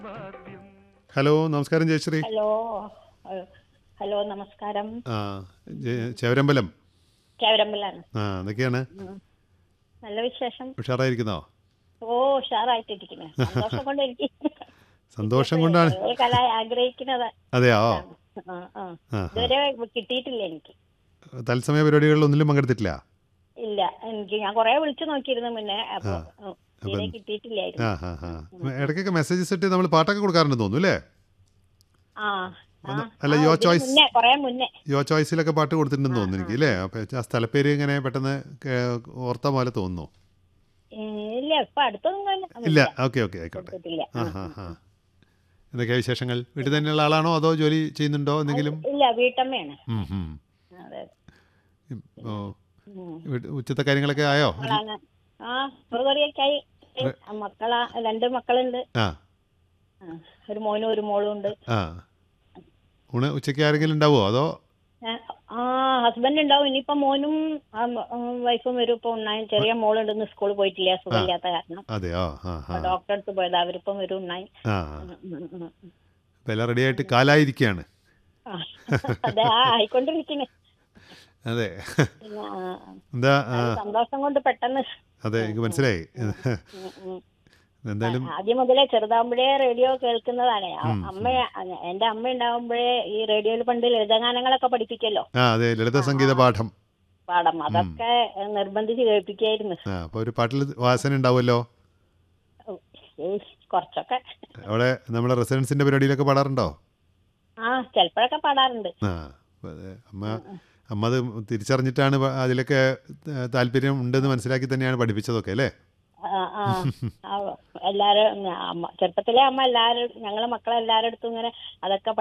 Hello നമസ്കാരം Jayashree hello ഏഹ്, hello നമസ്കാരം ആ ജയ- ചേവരമ്പലം കേവരമ്പലാണ് ആ എന്തൊക്കെയാണ് നല്ല വിശേഷം ഉഷാറായിരിക്കുന്നോ ഓ ഉഷാറായിട്ടിരിക്കുന്നു സന്തോഷം കൊണ്ട് എനിക്ക് സന്തോഷം കൊണ്ടാണ് ഒരു കല ആഗ്രഹിക്കുന്നത് അതെയോ ആ, ആ. ആ ഇതുവരെ കിട്ടിയിട്ടില്ല എനിക്ക് തത്സമയ പരിപാടികളിൽ ഒന്നിലും പങ്കെടുത്തിട്ടില്ല ഇല്ല എനിക്ക് ഞാൻ കൊറേ വിളിച്ചു നോക്കിയിരുന്നു മുന്നേ അപ്പൊ ഉം, തീരെ കിട്ടിയിട്ടില്ലായിരുന്നു ആ ഹാ ഹാ ഇടയ്ക്കൊക്കെ മെസ്സേജസ് ഇട്ട് നമ്മൾ പാട്ടൊക്കെ കൊടുക്കാറുണ്ടെന്ന് തോന്നുന്നു അല്ലേ ആ ആ, ഒന്ന് അല്ല, ആ, your ഇതിന് choice. മുന്നേ കൊറേ മുന്നേ യോ ചോയ്സിലൊക്കെ പാട്ട് കൊടുത്തിട്ടുണ്ടെന്ന് തോന്നുന്നു എനിക്ക് അല്ലേ അപ്പം ആ സ്ഥലപ്പേര് ഇങ്ങനെ പെട്ടെന്ന് കേ- ഓർത്ത പോലെ തോന്നുന്നു ഏ, ഇല്ല ഇപ്പൊ അടുത്തൊന്നും തന്നെ ഇല്ല ഓക്കെ ഓക്കെ ആയിക്കോട്ടെ കൊടുത്തിട്ടില്ല ആ ഹാ ഹാ എന്തൊക്കെയാ വിശേഷങ്ങൾ വീട്ടിൽ തന്നെയുള്ള ആളാണോ അതോ ജോലി ചെയ്യുന്നുണ്ടോ എന്തെങ്കിലും ഇല്ല വീട്ടമ്മയാണ് ഉം, ഉം. അതെ ഓ ഉം. വീട്ട് ഉച്ചത്തെ കാര്യങ്ങളൊക്കെ ആയോ മക്കളാണ് ആ ഒരു കറിയൊക്കെ ആയി മക്കളാ രണ്ട് മക്കളുണ്ട് ആ ആ, ഒരു മോനും ഒരു മോളും ഉണ്ട് ആ ഊണ് ഉച്ചയ്ക്ക് ആരെങ്കിലും ഉണ്ടാവുമോ അതോ ഏ, ആ ഹസ്ബൻഡ് ഉണ്ടാവും ഇനിയിപ്പോ മോനും ആ, മ- ആ, വൈഫും വരും ഇപ്പൊ ഉണ്ണാൻ ചെറിയ മോളുണ്ട് ഇന്ന് സ്കൂളിൽ പോയിട്ടില്ല സുഖമില്ലാത്ത കാരണം അതെയോ ആ ആ ഡോക്ടറെ അടുത്ത് പോയത് അവരിപ്പം വരും ഉണ്ണാൻ ആ ഉം, ഉം, ഉം. ഇപ്പം എല്ലാം റെഡിയായിട്ട് കാലായിരിക്കുകയാണ് ആ, അതെ ആ ആയിക്കൊണ്ടിരിക്കുന്നു അതെ പിന്നെ, ആ, എന്താ ആ, അത് സന്തോഷം കൊണ്ട് പെട്ടെന്ന് അതെ എനിക്ക് മനസ്സിലായി ഉം, ഉം. എന്തായാലും ആദ്യം മുതലേ ചെറുതാകുമ്പോഴേ റേഡിയോ കേൾക്കുന്നതാണ് അ- അമ്മ എന്റെ അമ്മ ഉണ്ടാവുമ്പോഴേ ഈ റേഡിയോയിൽ പണ്ട് ലളിതഗാനങ്ങളൊക്കെ പഠിപ്പിക്കല്ലോ ആ അതെ ലളിത സംഗീത പാഠം പാഠം അതൊക്കെ നിർബന്ധിച്ച് കേൾപ്പിക്കായിരുന്നു ആ അപ്പോൾ ഒരു പാട്ടിൽ വാസന ഉണ്ടാവുമല്ലോ ഏയ്, കുറച്ചൊക്കെ അവിടെ നമ്മളെ റെസിഡൻസിൻ്റെ പരിപാടിയിലൊക്കെ പാടാറുണ്ടോ ആ ചിലപ്പോഴൊക്കെ പാടാറുണ്ട് ആ അപ്പൊ അത് അമ്മ അമ്മ അത് തിരിച്ചറിഞ്ഞിട്ടാണ് പ- അതിലൊക്കെ ഏ, താല്പര്യം ഉണ്ടെന്ന് മനസ്സിലാക്കി തന്നെയാണ് പഠിപ്പിച്ചതൊക്കെ അല്ലേ ആ, ആ, ആ, എല്ലാരും അമ്മ ചെറുപ്പത്തിലെ അമ്മ എല്ലാരും ഞങ്ങളെ മക്കളെല്ലാരും അടുത്തും ഇങ്ങനെ അതൊക്കെ